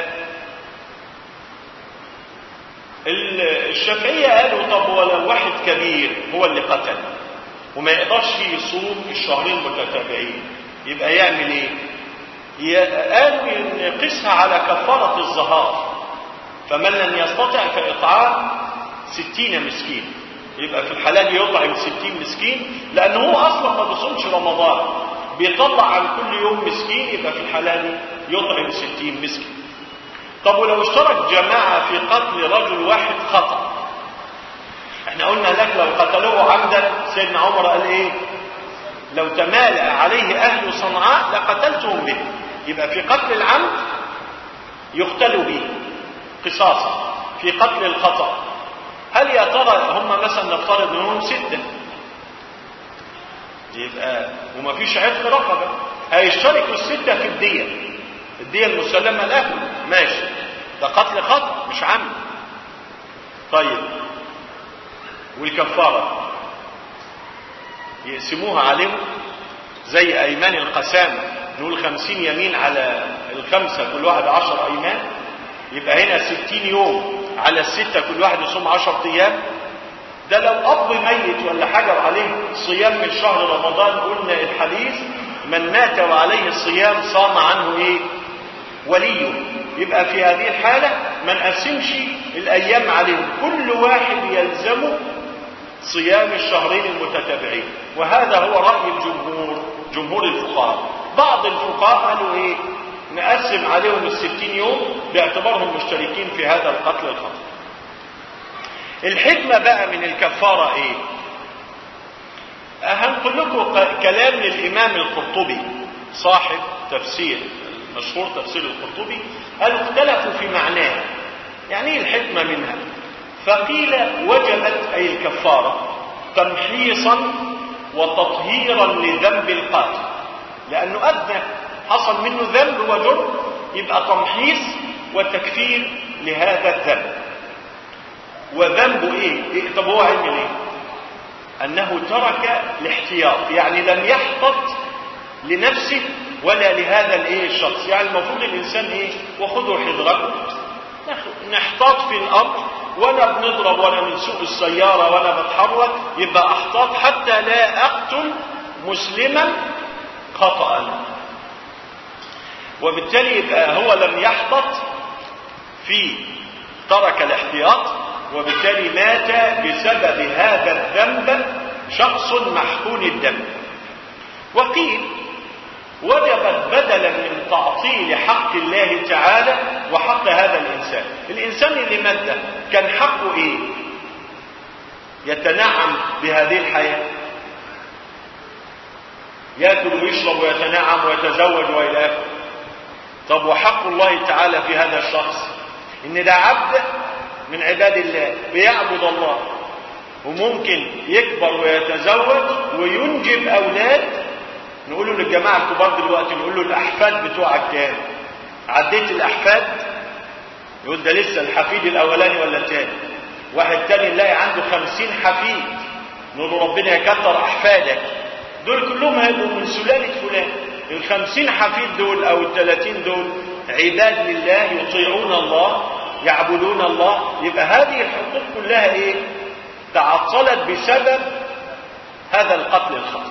[SPEAKER 1] الشافعية قالوا طب ولو واحد كبير هو اللي قتل وما يقدرش يصوم الشهرين متتابعين يبقى يعمل ايه؟ قالوا نقيسها على كفارة الظهار فمن لم يستطع فإطعام ستين مسكين يبقى في الحالة دي يطعم ستين مسكين لأنه هو أصلا ما بيصومش رمضان بيطلع عن كل يوم مسكين يبقى في الحالة دي يطعم ستين مسكين طب ولو اشترك جماعة في قتل رجل واحد خطأ احنا قلنا لك لو قتلوه عمدا سيدنا عمر قال ايه لو تمالأ عليه أهل صنعاء لقتلتهم به يبقى في قتل العمد يقتل به قصاصا في قتل الخطأ هل يا ترى هم مثلا نفترض منهم ستة يبقى وما فيش عتق رقبة هيشتركوا الستة في الدية الدية المسلمة له ماشي ده قتل خطأ مش عمد طيب والكفارة يقسموها عليهم زي أيمان القسامة نقول خمسين يمين على الخمسة كل واحد عشر أيمان يبقى هنا ستين يوم على الستة كل واحد يصوم عشر أيام ده لو أب ميت ولا حجر عليه صيام من شهر رمضان قلنا الحديث من مات وعليه الصيام صام عنه ايه وليه يبقى في هذه الحالة ما نقسمش الأيام عليهم كل واحد يلزمه صيام الشهرين المتتابعين وهذا هو رأي الجمهور جمهور الفقهاء بعض الفقهاء قالوا ايه نقسم عليهم الستين يوم باعتبارهم مشتركين في هذا القتل الخطأ الحكمة بقى من الكفارة ايه هنقول لكم كلام للإمام القرطبي صاحب تفسير مشهور تفسير القرطبي قالوا اختلفوا في معناه يعني ايه الحكمة منها فقيل وجبت أي الكفارة تمحيصا وتطهيرا لذنب القاتل لأنه أذنب حصل منه ذنب وجرم يبقى تمحيص وتكفير لهذا الذنب وذنبه ايه, إيه؟ طب هو علم ايه انه ترك الاحتياط يعني لم يحتط لنفسه ولا لهذا الايه الشخص يعني المفروض الانسان ايه وخذوا حذركم نحتاط في الامر وانا بنضرب وانا بنسوق السيارة وانا بتحرك يبقى احتاط حتى لا اقتل مسلما خطأ وبالتالي يبقى هو لم يحتط في ترك الاحتياط وبالتالي مات بسبب هذا الذنب شخص محقون الدم وقيل وجبت بدلا من تعطيل حق الله تعالى وحق هذا الإنسان الإنسان اللي مات ده كان حقه إيه يتنعم بهذه الحياة ياكل ويشرب ويتنعم ويتزوج والى اخره طب وحق الله تعالى في هذا الشخص ان ده عبد من عباد الله بيعبد الله وممكن يكبر ويتزوج وينجب اولاد نقول له للجماعه الكبار دلوقتي نقول له الاحفاد بتوعك كام عديت الاحفاد يقول ده لسه الحفيد الاولاني ولا الثاني واحد تاني نلاقي عنده خمسين حفيد نقول له ربنا يكثر احفادك دول كلهم هيبقوا من سلالة فلان الخمسين حفيد دول او الثلاثين دول عباد لله يطيعون الله يعبدون الله يبقى هذه الحقوق كلها ايه تعطلت بسبب هذا القتل الخطأ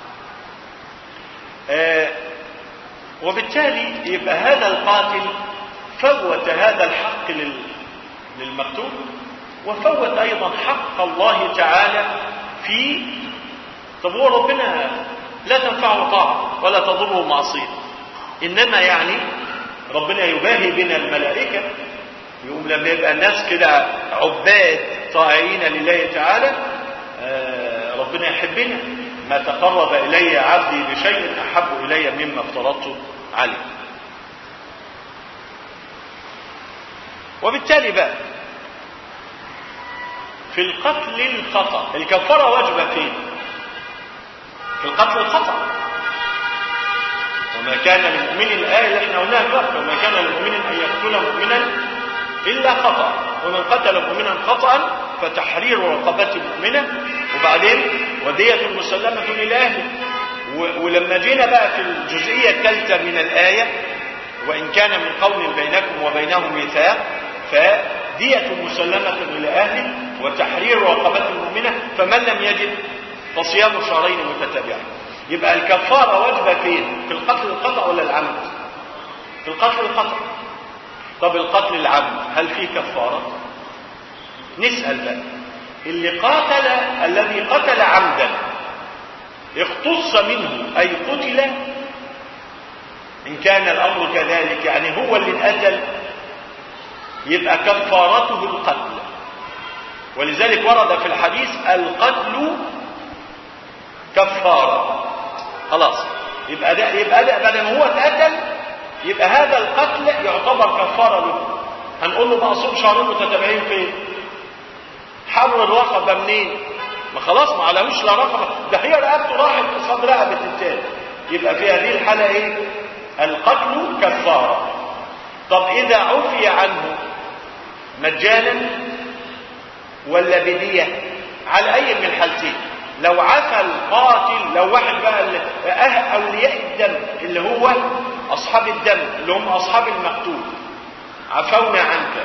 [SPEAKER 1] آه وبالتالي يبقى هذا القاتل فوت هذا الحق للمقتول وفوت ايضا حق الله تعالى في طب هو ربنا لا تنفعه طاعه ولا تضره معصيه انما يعني ربنا يباهي بنا الملائكه يقوم لما يبقى الناس كده عباد طائعين لله تعالى آه ربنا يحبنا ما تقرب الي عبدي بشيء احب الي مما افترضته عليه وبالتالي بقى في القتل الخطأ الكفارة واجبة فين في القتل الخطأ وما كان للمؤمن الآية اللي احنا قلناها دلوقتي وما كان للمؤمن أن يقتل مؤمنا إلا خطأ ومن قتل مؤمنا خطأ فتحرير رقبة مؤمنة وبعدين ودية مسلمة إلى أهله ولما جينا بقى في الجزئية الثالثة من الآية وإن كان من قول بينكم وبينهم ميثاق فدية مسلمة إلى أهله وتحرير رقبة مؤمنة فمن لم يجد فصيام شهرين متتابعين يبقى الكفارة واجبة فين؟ في القتل الخطأ ولا العمد؟ في القتل الخطأ طب القتل العمد هل فيه كفارة؟ نسأل بقى اللي قاتل الذي قتل عمدا اختص منه أي قتل إن كان الأمر كذلك يعني هو اللي اتقتل يبقى كفارته القتل ولذلك ورد في الحديث القتل كفارة خلاص يبقى ده يبقى ده بدل ما هو اتقتل يبقى هذا القتل يعتبر كفارة له هنقول له بقى صوم شهرين متتابعين فين؟ حرر الرقبة منين؟ ما خلاص ما عليهوش لا رقبة ده هي رقبته راحت قصاد رقبة التاني يبقى في هذه الحالة ايه؟ القتل كفارة طب إذا عفي عنه مجانا ولا بدية على أي من الحالتين لو عفى القاتل لو واحد بقى أه أولياء الدم اللي هو أصحاب الدم اللي هم أصحاب المقتول عفونا عنك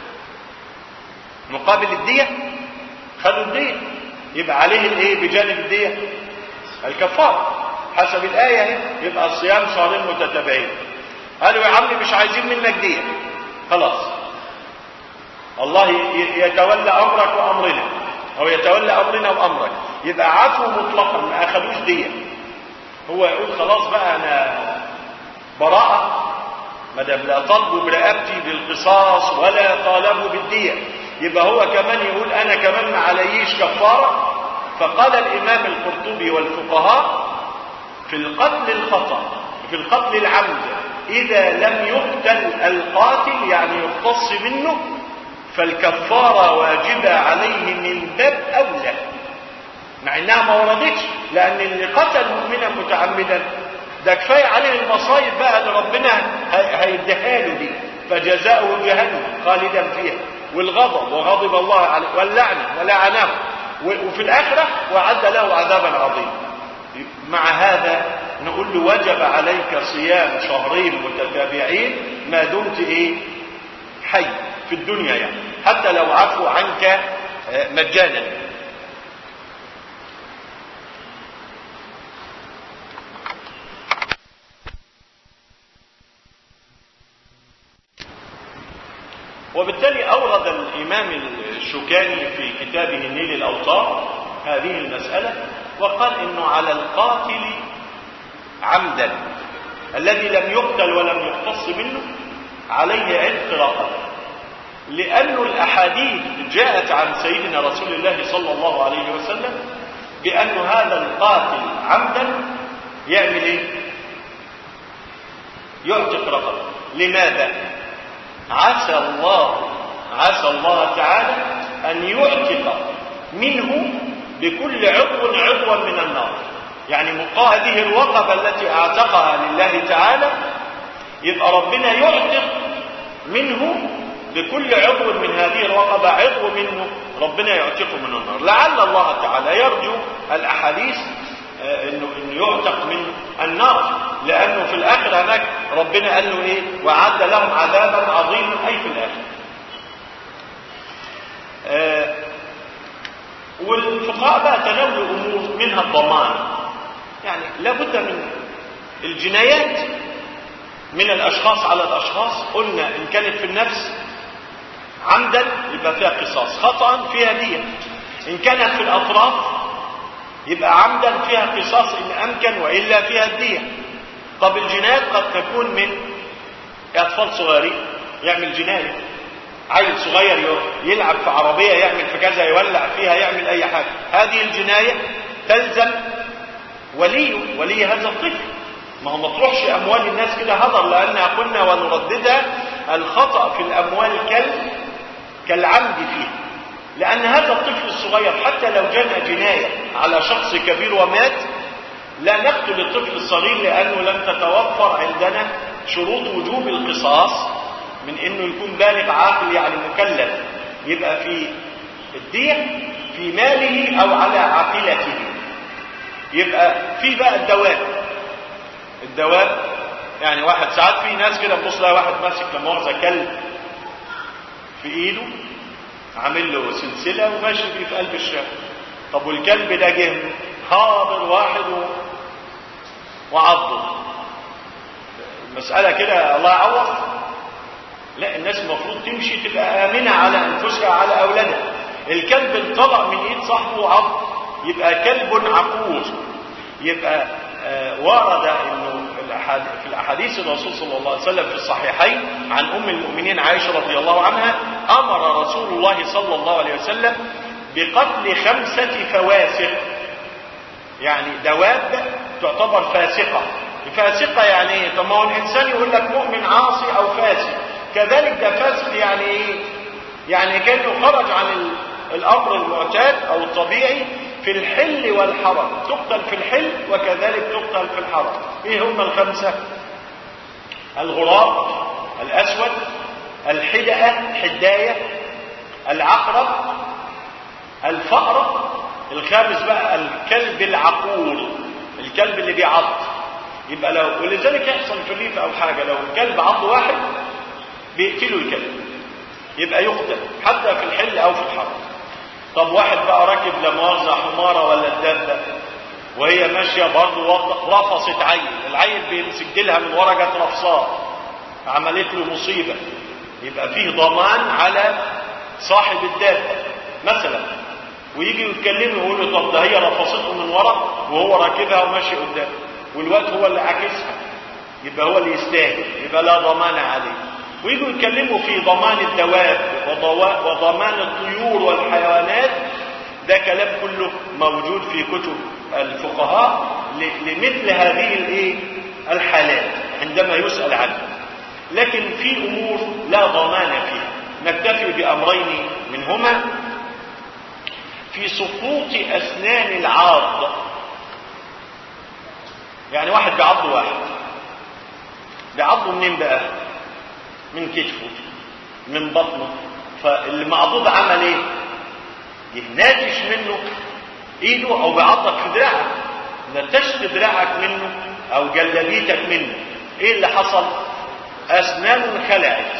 [SPEAKER 1] مقابل الدية خدوا الدية يبقى عليه الايه بجانب الدية الكفارة حسب الآية اهي يبقى الصيام شهرين متتابعين قالوا يا عمي مش عايزين منك دية خلاص الله يتولى أمرك وأمرنا أو يتولى أمرنا وأمرك يبقى عفو مطلقا ما أخذوش دية هو يقول خلاص بقى أنا براءة ما دام لا طلبوا برقبتي بالقصاص ولا طالبوا بالدية يبقى هو كمان يقول أنا كمان ما عليش كفارة فقال الإمام القرطبي والفقهاء في القتل الخطأ في القتل العمد إذا لم يقتل القاتل يعني يقتص منه فالكفارة واجبة عليه من باب أولى مع إنها ما وردتش لأن اللي قتل مؤمنا متعمدا ده كفاية عليه المصايب بقى اللي ربنا هيديها له دي فجزاؤه جهنم خالدا فيها والغضب وغضب الله عليه واللعنة ولعنه وفي الآخرة وعد له عذابا عظيما مع هذا نقول له وجب عليك صيام شهرين متتابعين ما دمت ايه حي في الدنيا يعني حتى لو عفوا عنك مجانا وبالتالي أورد الإمام الشوكاني في كتابه النيل الأوطار هذه المسألة وقال إنه على القاتل عمدا الذي لم يقتل ولم يقتص منه عليه عتق رقبه لأن الأحاديث جاءت عن سيدنا رسول الله صلى الله عليه وسلم بأن هذا القاتل عمدا يعمل ايه يعتق رقبه لماذا عسى الله عسى الله تعالى ان يعتق منه بكل عضو عضوا من النار يعني مقا هذه الرقبه التي اعتقها لله تعالى يبقى ربنا يعتق منه بكل عضو من هذه الرقبة عضو منه ربنا يعتقه من النار لعل الله تعالى يرجو الأحاديث انه انه يعتق من النار لانه في الاخر هناك ربنا قال له ايه وعد لهم عذابا عظيما اي في الاخر آه والفقهاء بقى تناولوا امور منها الضمان يعني لابد من الجنايات من الاشخاص على الاشخاص قلنا ان كانت في النفس عمدا يبقى فيها قصاص خطا فيها ديه ان كانت في الاطراف يبقى عمدا فيها قصاص ان امكن والا فيها الديه طب الجنايات قد تكون من اطفال صغيرين يعمل جنايه عيل صغير يلعب في عربيه يعمل في كذا يولع فيها يعمل اي حاجه هذه الجنايه تلزم وليه ولي هذا الطفل ما هو ما تروحش اموال الناس كده هدر لان قلنا ونرددها الخطا في الاموال كال كالعمد فيها لان هذا الطفل الصغير حتى لو جنى جنايه على شخص كبير ومات لا نقتل الطفل الصغير لانه لم تتوفر عندنا شروط وجوب القصاص من انه يكون بالغ عاقل يعني مكلف يبقى في الدية في ماله او على عاقلته يبقى في بقى الدواب الدواب يعني واحد ساعات في ناس كده تبص لها واحد ماسك لا مؤاخذه كلب في ايده عامل له سلسله وماشي بيه في قلب الشارع طب والكلب ده جه حاضر واحد و... وعضه المساله كده الله يعوض لا الناس المفروض تمشي تبقى امنه على انفسها على اولادها الكلب انطلق من ايد صاحبه وعض يبقى كلب عقور يبقى آه ورد انه في الاحاديث الرسول صلى الله عليه وسلم في الصحيحين عن ام المؤمنين عائشه رضي الله عنها امر رسول الله صلى الله عليه وسلم بقتل خمسه فواسق يعني دواب تعتبر فاسقه فاسقه يعني ايه طب ما هو الانسان يقول لك مؤمن عاصي او فاسق كذلك ده فاسق يعني ايه يعني كانه خرج عن الامر المعتاد او الطبيعي في الحل والحرم تقتل في الحل وكذلك تقتل في الحرم ايه هم الخمسة الغراب الاسود الحدأة حداية العقرب الفأرة الخامس بقى الكلب العقور الكلب اللي بيعض يبقى لو ولذلك يحصل في الريف او حاجة لو الكلب عض واحد بيقتلوا الكلب يبقى يقتل حتى في الحل او في الحرم طب واحد بقى راكب لا مؤاخذه حماره ولا الدابه وهي ماشيه برضه رفصت عيل العيل بيمسك لها من ورا جت رفصاه عملت له مصيبه يبقى فيه ضمان على صاحب الدابه مثلا ويجي يتكلموا يقول له طب ده هي رفصته من ورا وهو راكبها وماشي قدام والواد هو اللي عاكسها يبقى هو اللي يستاهل يبقى لا ضمان عليه ويجوا يتكلموا في ضمان الدواب وضمان الطيور والحيوانات ده كلام كله موجود في كتب الفقهاء لمثل هذه الايه الحالات عندما يسأل عنها لكن في امور لا ضمان فيها نكتفي بامرين منهما في سقوط اسنان العاض يعني واحد بيعض واحد بيعضه منين بقى من كتفه من بطنه فاللي معضوض عمل ايه يناتش منه ايده او بيعضك في دراعك نتشت دراعك منه او جلبيتك منه ايه اللي حصل اسنان خلعت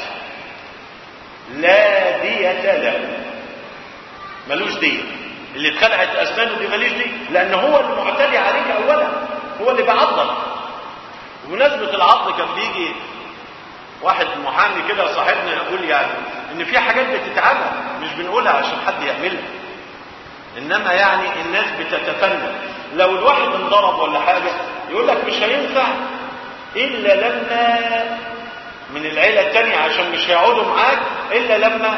[SPEAKER 1] لا دية له ملوش دية اللي اتخلعت اسنانه دي ملوش دية لان هو المعتدي عليك اولا هو اللي بيعضك بمناسبة العض كان بيجي واحد محامي كده صاحبنا يقول يعني ان في حاجات بتتعمل مش بنقولها عشان حد يعملها انما يعني الناس بتتفنن لو الواحد انضرب ولا حاجه يقول لك مش هينفع الا لما من العيله التانية عشان مش هيقعدوا معاك الا لما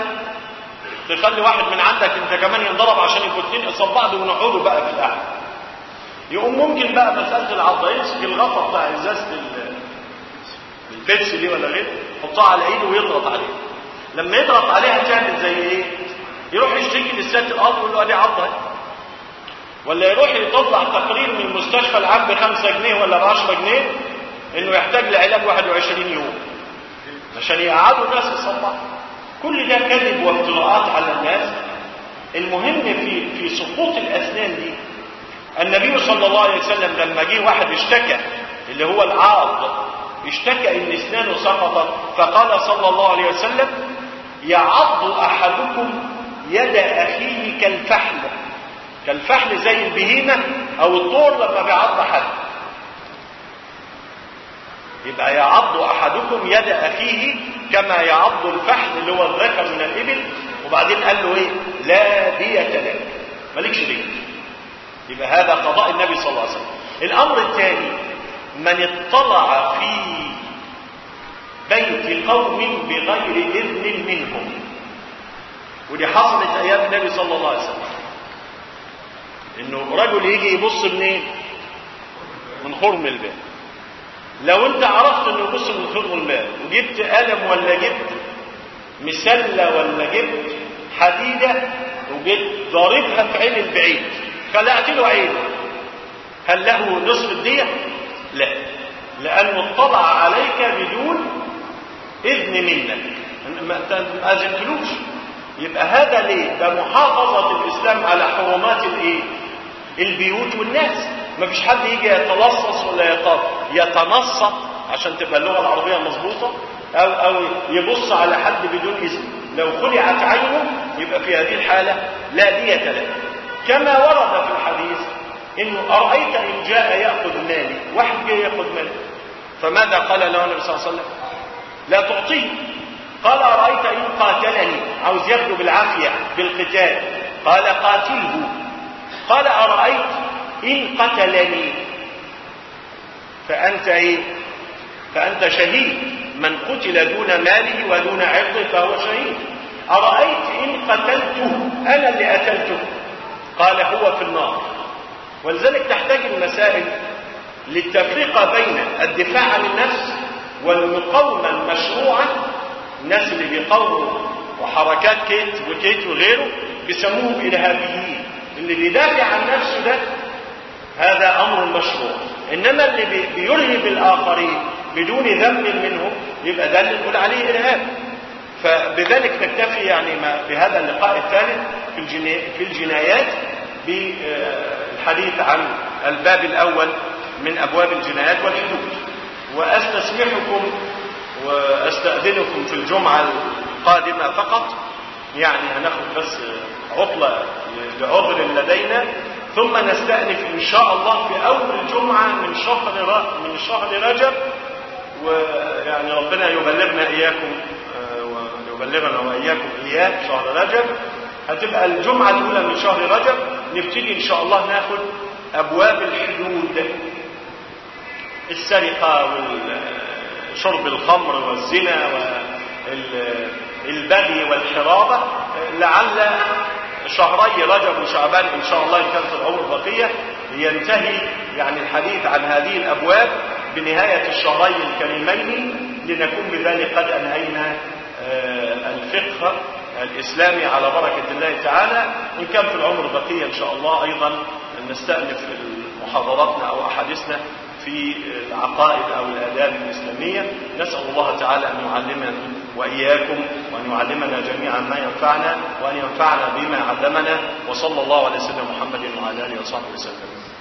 [SPEAKER 1] تخلي واحد من عندك انت كمان ينضرب عشان يبقوا اتنين قصاد بعض ونقعدوا بقى في القعده يقوم ممكن بقى مساله العضه يمسك الغطا بتاع ازازه البيبسي دي ولا غيره يحطها على ايده ويضغط عليها لما يضغط عليها تعمل زي ايه يروح يشتكي للسياده الارض ويقول له ادي عضه ولا يروح يطلع تقرير من المستشفى العام ب 5 جنيه ولا ب 10 جنيه انه يحتاج لعلاج 21 يوم عشان يقعدوا الناس يصلحوا كل ده كذب وافتراءات على الناس المهم في في سقوط الاسنان دي النبي صلى الله عليه وسلم لما جه واحد اشتكى اللي هو العاض اشتكى ان اسنانه سقطت فقال صلى الله عليه وسلم يعض احدكم يد اخيه كالفحل كالفحل زي البهيمه او الطور لما بيعض حد يبقى يعض احدكم يد اخيه كما يعض الفحل اللي هو الذكر من الابل وبعدين قال له ايه لا دية لك مالكش دية يبقى هذا قضاء النبي صلى الله عليه وسلم الامر الثاني من اطلع في بيت قوم بغير اذن منهم ودي حصلت ايام النبي صلى الله عليه وسلم انه رجل يجي يبص منين من خرم الباب لو انت عرفت انه يبص من خرم الباب وجبت قلم ولا جبت مسله ولا جبت حديده وجيت ضاربها في عين البعيد خلعت له عينه هل له نصف الدية؟ لا لأنه اطلع عليك بدون إذن منك ما أذنتلوش يبقى هذا ليه؟ ده محافظة الإسلام على حرمات الإيه؟ البيوت والناس ما فيش حد يجي يتلصص ولا يطاف يتنصت عشان تبقى اللغة العربية مظبوطة أو أو يبص على حد بدون إذن لو خلعت عينه يبقى في هذه الحالة لا دية له كما ورد في الحديث انه ارايت ان جاء ياخذ مالي واحد جاي ياخذ مالي فماذا قال له النبي صلى الله عليه وسلم لا تعطيه قال ارايت ان قاتلني عاوز ياخذه بالعافيه بالقتال قال قاتله قال ارايت ان قتلني فانت ايه فانت شهيد من قتل دون ماله ودون عرضه فهو شهيد ارايت ان قتلته انا اللي قتلته قال هو في النار ولذلك تحتاج المسائل للتفرقة بين الدفاع عن النفس والمقاومة المشروعة الناس اللي بيقاوموا وحركات كيت وكيت وغيره بيسموهم إرهابيين اللي بيدافع عن نفسه ده هذا أمر مشروع إنما اللي بيرهب الآخرين بدون ذنب منهم يبقى ده اللي نقول عليه إرهاب فبذلك نكتفي يعني ما بهذا اللقاء الثالث في, في الجنايات بالحديث عن الباب الأول من أبواب الجنايات والحدود وأستسمحكم وأستأذنكم في الجمعة القادمة فقط يعني هناخد بس عطلة لعذر لدينا ثم نستأنف إن شاء الله في أول جمعة من شهر من شهر رجب ويعني ربنا يبلغنا إياكم ويبلغنا وإياكم إياه شهر رجب هتبقى الجمعة الأولى من شهر رجب نبتدي إن شاء الله ناخد أبواب الحدود السرقة وشرب الخمر والزنا والبغي والحرابة لعل شهري رجب وشعبان إن شاء الله إن كانت العمر بقية ينتهي يعني الحديث عن هذه الأبواب بنهاية الشهرين الكريمين لنكون بذلك قد أنهينا الفقه الإسلامي على بركة الله تعالى إن كان في العمر بقية إن شاء الله أيضا نستأنف محاضراتنا أو أحاديثنا في العقائد أو الآداب الإسلامية نسأل الله تعالى أن يعلمنا وإياكم وأن يعلمنا جميعا ما ينفعنا وأن ينفعنا بما علمنا وصلى الله على سيدنا محمد وعلى آله وصحبه وسلم